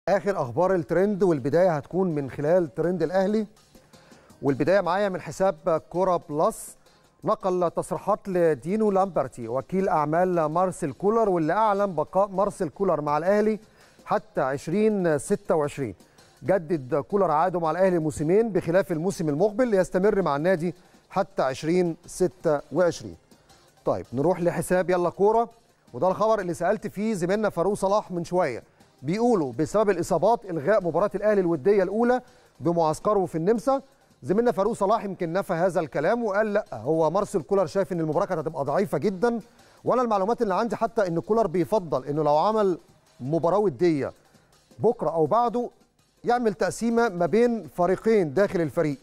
اخر اخبار الترند والبدايه هتكون من خلال ترند الاهلي والبدايه معايا من حساب كوره بلس نقل تصريحات لدينو لامبرتي وكيل اعمال مارسيل كولر واللي اعلن بقاء مارسيل كولر مع الاهلي حتى 2026 جدد كولر عقده مع الاهلي موسمين بخلاف الموسم المقبل ليستمر مع النادي حتى 2026 طيب نروح لحساب يلا كوره وده الخبر اللي سالت فيه زميلنا فاروق صلاح من شويه بيقولوا بسبب الاصابات الغاء مباراه الاهلي الوديه الاولى بمعسكره في النمسا زميلنا فاروق صلاح يمكن نفى هذا الكلام وقال لا هو مارسيل كولر شايف ان المباراه كانت هتبقى ضعيفه جدا وانا المعلومات اللي عندي حتى ان كولر بيفضل انه لو عمل مباراه وديه بكره او بعده يعمل تقسيمه ما بين فريقين داخل الفريق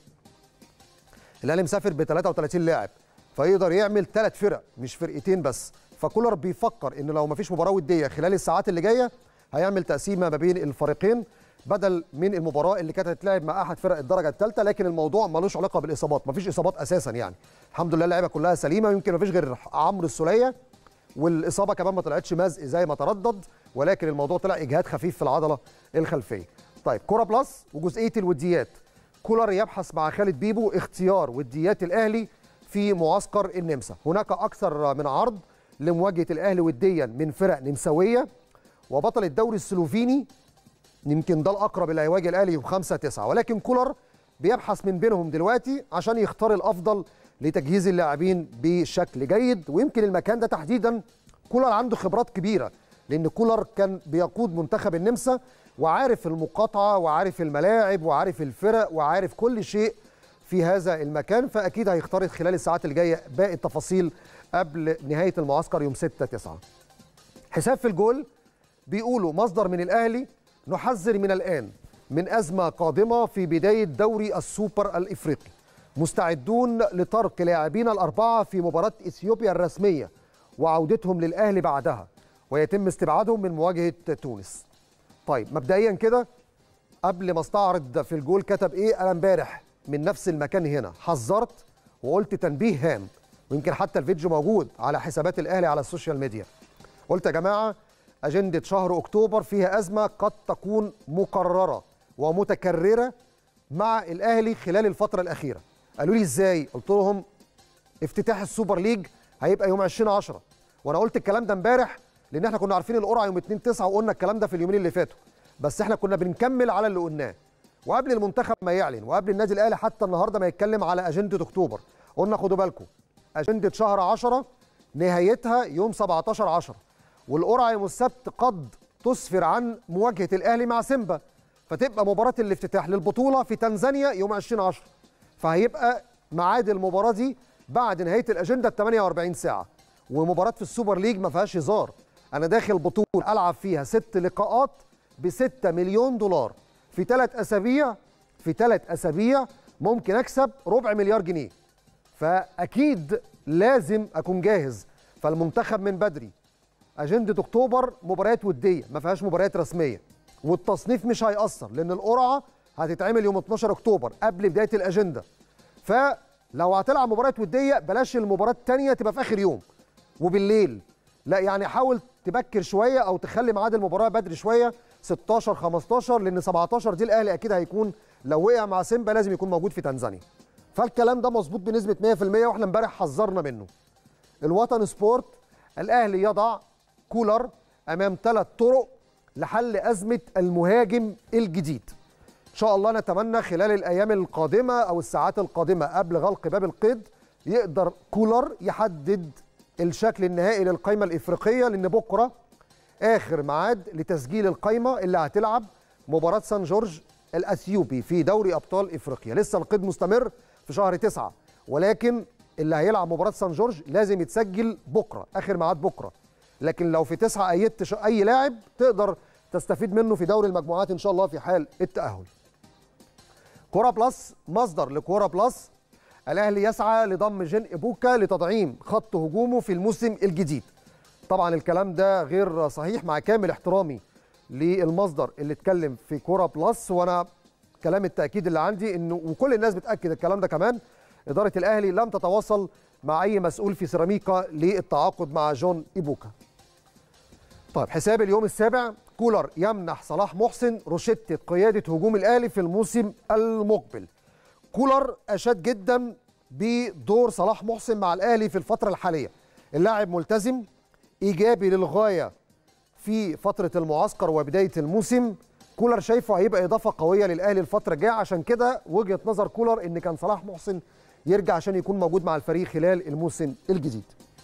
الاهلي مسافر ب 33 لاعب فيقدر يعمل ثلاث فرق مش فرقتين بس فكولر بيفكر انه لو ما فيش مباراه وديه خلال الساعات اللي جايه هيعمل تقسيمه ما بين الفريقين بدل من المباراه اللي كانت هتتلعب مع احد فرق الدرجه الثالثه لكن الموضوع ملوش علاقه بالاصابات ما فيش اصابات اساسا يعني الحمد لله اللعيبه كلها سليمه يمكن ما فيش غير عمرو السوليه والاصابه كمان ما طلعتش مزق زي ما تردد ولكن الموضوع طلع اجهاد خفيف في العضله الخلفيه طيب كوره بلس وجزئيه الوديات كولر يبحث مع خالد بيبو اختيار وديات الاهلي في معسكر النمسا هناك اكثر من عرض لمواجهه الاهلي وديا من فرق نمساويه وبطل الدوري السلوفيني يمكن ده الاقرب اللي هيواجه الاهلي يوم 5 9 ولكن كولر بيبحث من بينهم دلوقتي عشان يختار الافضل لتجهيز اللاعبين بشكل جيد ويمكن المكان ده تحديدا كولر عنده خبرات كبيره لان كولر كان بيقود منتخب النمسا وعارف المقاطعه وعارف الملاعب وعارف الفرق وعارف كل شيء في هذا المكان فاكيد هيختار خلال الساعات الجايه باقي التفاصيل قبل نهايه المعسكر يوم 6 9 حساب في الجول بيقولوا مصدر من الاهلي نحذر من الان من ازمه قادمه في بدايه دوري السوبر الافريقي مستعدون لترك لاعبين الاربعه في مباراه اثيوبيا الرسميه وعودتهم للاهلي بعدها ويتم استبعادهم من مواجهه تونس طيب مبدئيا كده قبل ما استعرض في الجول كتب ايه انا امبارح من نفس المكان هنا حذرت وقلت تنبيه هام ويمكن حتى الفيديو موجود على حسابات الاهلي على السوشيال ميديا قلت يا جماعه اجنده شهر اكتوبر فيها ازمه قد تكون مقرره ومتكرره مع الاهلي خلال الفتره الاخيره قالوا لي ازاي قلت لهم افتتاح السوبر ليج هيبقى يوم 20 10 وانا قلت الكلام ده امبارح لان احنا كنا عارفين القرعه يوم 2 9 وقلنا الكلام ده في اليومين اللي فاتوا بس احنا كنا بنكمل على اللي قلناه وقبل المنتخب ما يعلن وقبل النادي الاهلي حتى النهارده ما يتكلم على اجنده اكتوبر قلنا خدوا بالكم اجنده شهر 10 نهايتها يوم 17 10 والقرعه يوم السبت قد تسفر عن مواجهه الاهلي مع سيمبا فتبقى مباراه الافتتاح للبطوله في تنزانيا يوم 20 10 فهيبقى ميعاد المباراه دي بعد نهايه الاجنده ب 48 ساعه ومباراه في السوبر ليج ما فيهاش هزار انا داخل بطوله العب فيها ست لقاءات ب 6 مليون دولار في ثلاث اسابيع في ثلاث اسابيع ممكن اكسب ربع مليار جنيه فاكيد لازم اكون جاهز فالمنتخب من بدري اجنده اكتوبر مباريات وديه ما فيهاش مباريات رسميه والتصنيف مش هيأثر لان القرعه هتتعمل يوم 12 اكتوبر قبل بدايه الاجنده فلو هتلعب مباراه وديه بلاش المباراه الثانيه تبقى في اخر يوم وبالليل لا يعني حاول تبكر شويه او تخلي ميعاد المباراه بدري شويه 16 15 لان 17 دي الاهلي اكيد هيكون لو وقع مع سيمبا لازم يكون موجود في تنزانيا فالكلام ده مظبوط بنسبه 100% واحنا امبارح حذرنا منه الوطن سبورت الاهلي يضع كولر امام ثلاث طرق لحل ازمه المهاجم الجديد ان شاء الله نتمنى خلال الايام القادمه او الساعات القادمه قبل غلق باب القيد يقدر كولر يحدد الشكل النهائي للقائمه الافريقيه لان بكره اخر ميعاد لتسجيل القائمه اللي هتلعب مباراه سان جورج الاثيوبي في دوري ابطال افريقيا لسه القيد مستمر في شهر تسعة ولكن اللي هيلعب مباراه سان جورج لازم يتسجل بكره اخر ميعاد بكره لكن لو في تسعة ايدت اي لاعب تقدر تستفيد منه في دوري المجموعات ان شاء الله في حال التاهل كوره بلس مصدر لكوره بلس الاهلي يسعى لضم جين ابوكا لتدعيم خط هجومه في الموسم الجديد طبعا الكلام ده غير صحيح مع كامل احترامي للمصدر اللي اتكلم في كوره بلس وانا كلام التاكيد اللي عندي انه وكل الناس بتاكد الكلام ده كمان اداره الاهلي لم تتواصل مع اي مسؤول في سيراميكا للتعاقد مع جون ايبوكا طيب حساب اليوم السابع كولر يمنح صلاح محسن روشتة قيادة هجوم الأهلي في الموسم المقبل كولر أشاد جدا بدور صلاح محسن مع الأهلي في الفترة الحالية اللاعب ملتزم إيجابي للغاية في فترة المعسكر وبداية الموسم كولر شايفه هيبقى إضافة قوية للأهلي الفترة الجاية عشان كده وجهة نظر كولر إن كان صلاح محسن يرجع عشان يكون موجود مع الفريق خلال الموسم الجديد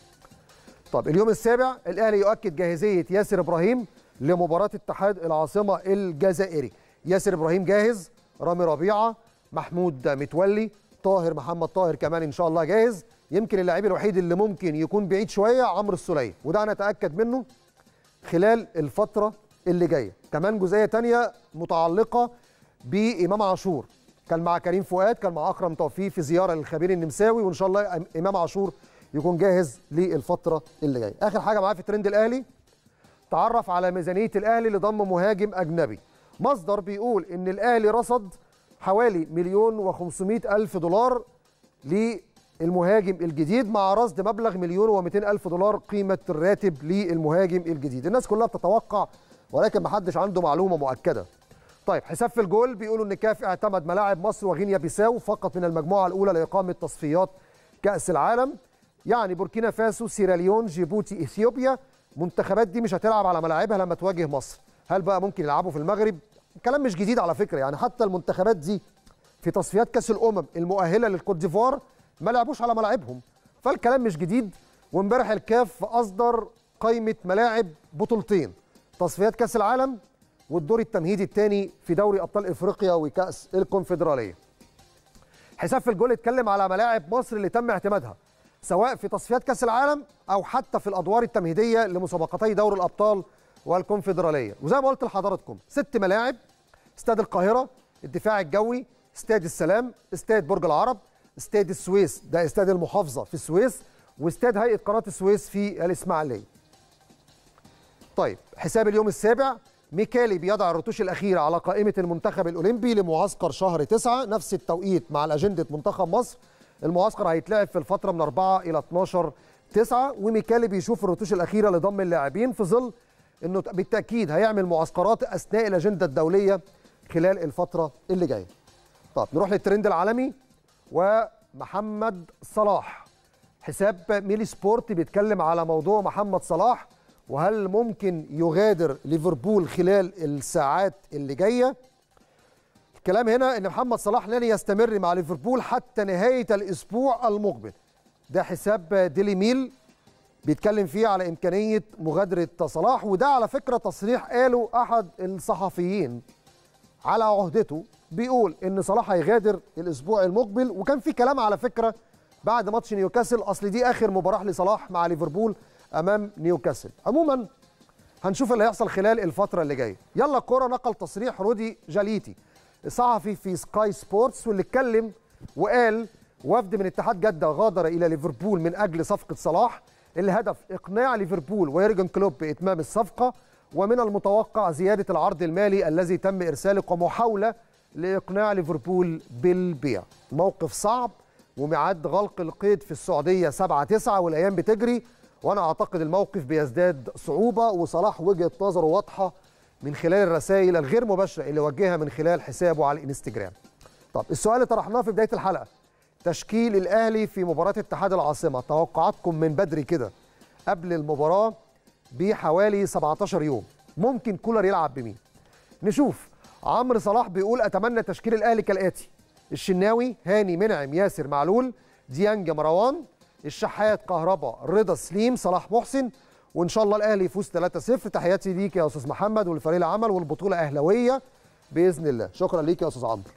طب اليوم السابع الاهلي يؤكد جاهزيه ياسر ابراهيم لمباراه اتحاد العاصمه الجزائري ياسر ابراهيم جاهز رامي ربيعه محمود متولي طاهر محمد طاهر كمان ان شاء الله جاهز يمكن اللاعب الوحيد اللي ممكن يكون بعيد شويه عمرو السوليه وده هنتاكد منه خلال الفتره اللي جايه كمان جزئيه تانية متعلقه بامام عاشور كان مع كريم فؤاد كان مع اكرم توفيق في زياره للخبير النمساوي وان شاء الله امام عاشور يكون جاهز للفتره اللي جايه اخر حاجه معاه في ترند الاهلي تعرف على ميزانيه الاهلي لضم مهاجم اجنبي مصدر بيقول ان الاهلي رصد حوالي مليون و500 الف دولار للمهاجم الجديد مع رصد مبلغ مليون و200 الف دولار قيمه الراتب للمهاجم الجديد الناس كلها بتتوقع ولكن محدش عنده معلومه مؤكده طيب حساب في الجول بيقولوا ان كاف اعتمد ملاعب مصر وغينيا بيساو فقط من المجموعه الاولى لاقامه تصفيات كاس العالم يعني بوركينا فاسو سيراليون جيبوتي اثيوبيا منتخبات دي مش هتلعب على ملاعبها لما تواجه مصر هل بقى ممكن يلعبوا في المغرب كلام مش جديد على فكره يعني حتى المنتخبات دي في تصفيات كاس الامم المؤهله للكوت ديفوار ما لعبوش على ملاعبهم فالكلام مش جديد وامبارح الكاف اصدر قائمه ملاعب بطولتين تصفيات كاس العالم والدور التمهيدي الثاني في دوري ابطال افريقيا وكاس الكونفدراليه حساب في الجول اتكلم على ملاعب مصر اللي تم اعتمادها سواء في تصفيات كاس العالم او حتى في الادوار التمهيديه لمسابقتي دوري الابطال والكونفدراليه وزي ما قلت لحضراتكم ست ملاعب استاد القاهره الدفاع الجوي استاد السلام استاد برج العرب استاد السويس ده استاد المحافظه في السويس واستاد هيئه قناه السويس في الاسماعيليه طيب حساب اليوم السابع ميكالي بيضع الرتوش الأخيرة على قائمة المنتخب الأولمبي لمعسكر شهر تسعة نفس التوقيت مع الأجندة منتخب مصر المعسكر هيتلعب في الفترة من 4 إلى 12 9 وميكالي بيشوف الرتوش الأخيرة لضم اللاعبين في ظل أنه بالتأكيد هيعمل معسكرات أثناء الأجندة الدولية خلال الفترة اللي جاية طب نروح للترند العالمي ومحمد صلاح حساب ميلي سبورت بيتكلم على موضوع محمد صلاح وهل ممكن يغادر ليفربول خلال الساعات اللي جايه الكلام هنا ان محمد صلاح لن يستمر مع ليفربول حتى نهايه الاسبوع المقبل ده حساب ديلي ميل بيتكلم فيه على امكانيه مغادره صلاح وده على فكره تصريح قاله احد الصحفيين على عهدته بيقول ان صلاح هيغادر الاسبوع المقبل وكان في كلام على فكره بعد ماتش نيوكاسل اصل دي اخر مباراه لصلاح مع ليفربول امام نيوكاسل عموما هنشوف اللي هيحصل خلال الفتره اللي جايه يلا الكوره نقل تصريح رودي جاليتي صحفي في سكاي سبورتس واللي اتكلم وقال وفد من اتحاد جده غادر الى ليفربول من اجل صفقه صلاح الهدف اقناع ليفربول ويرجن كلوب باتمام الصفقه ومن المتوقع زياده العرض المالي الذي تم ارساله كمحاوله لاقناع ليفربول بالبيع موقف صعب وميعاد غلق القيد في السعوديه 7 9 والايام بتجري وانا اعتقد الموقف بيزداد صعوبه وصلاح وجهه نظره واضحه من خلال الرسائل الغير مباشره اللي وجهها من خلال حسابه على الانستجرام. طب السؤال اللي طرحناه في بدايه الحلقه تشكيل الاهلي في مباراه اتحاد العاصمه توقعاتكم من بدري كده قبل المباراه بحوالي 17 يوم ممكن كولر يلعب بمين؟ نشوف عمرو صلاح بيقول اتمنى تشكيل الاهلي كالاتي الشناوي هاني منعم ياسر معلول ديانج مروان الشحات كهربا رضا سليم صلاح محسن وان شاء الله الاهلي يفوز 3-0 تحياتي ليك يا استاذ محمد ولفريق العمل والبطوله اهلاويه باذن الله شكرا ليك يا استاذ عمرو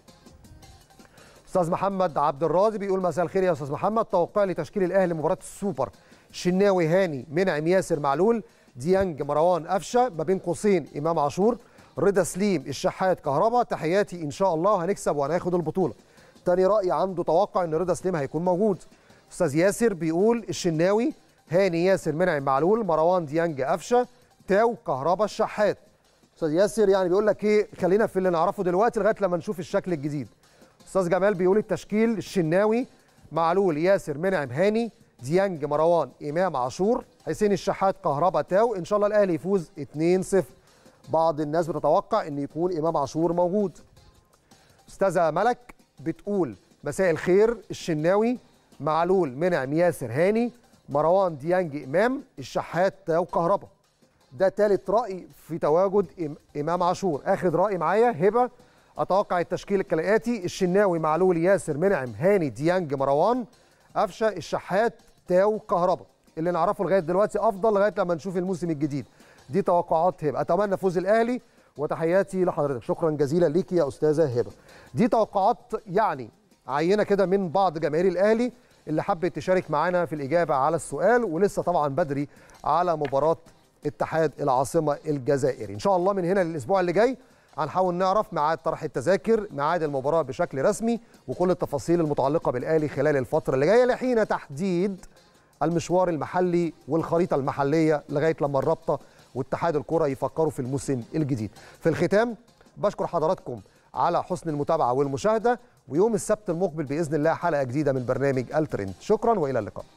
استاذ محمد عبد الراضي بيقول مساء الخير يا استاذ محمد توقع لي تشكيل الاهلي مباراه السوبر شناوي هاني منعم ياسر معلول ديانج مروان قفشه ما بين قوسين امام عاشور رضا سليم الشحات كهربا تحياتي ان شاء الله هنكسب وهناخد البطوله تاني راي عنده توقع ان رضا سليم هيكون موجود استاذ ياسر بيقول الشناوي هاني ياسر منعم معلول مروان ديانج قفشه تاو كهربا الشحات استاذ ياسر يعني بيقول لك ايه خلينا في اللي نعرفه دلوقتي لغايه لما نشوف الشكل الجديد استاذ جمال بيقول التشكيل الشناوي معلول ياسر منعم هاني ديانج مروان امام عاشور حسين الشحات كهربا تاو ان شاء الله الاهلي يفوز 2-0 بعض الناس بتتوقع ان يكون امام عاشور موجود استاذه ملك بتقول مساء الخير الشناوي معلول منعم ياسر هاني مروان ديانج امام الشحات تاو كهربا ده ثالث راي في تواجد إم- امام عاشور اخر راي معايا هبه اتوقع التشكيل كالاتي الشناوي معلول ياسر منعم هاني ديانج مروان قفشه الشحات تاو كهربا اللي نعرفه لغايه دلوقتي افضل لغايه لما نشوف الموسم الجديد دي توقعات هبه اتمنى فوز الاهلي وتحياتي لحضرتك شكرا جزيلا ليكي يا استاذه هبه دي توقعات يعني عينه كده من بعض جماهير الاهلي اللي حبت تشارك معانا في الاجابه على السؤال ولسه طبعا بدري على مباراه اتحاد العاصمه الجزائري ان شاء الله من هنا للاسبوع اللي جاي هنحاول نعرف ميعاد طرح التذاكر ميعاد المباراه بشكل رسمي وكل التفاصيل المتعلقه بالاهلي خلال الفتره اللي جايه لحين تحديد المشوار المحلي والخريطه المحليه لغايه لما الرابطه واتحاد الكره يفكروا في الموسم الجديد في الختام بشكر حضراتكم على حسن المتابعه والمشاهده ويوم السبت المقبل باذن الله حلقه جديده من برنامج الترند شكرا والى اللقاء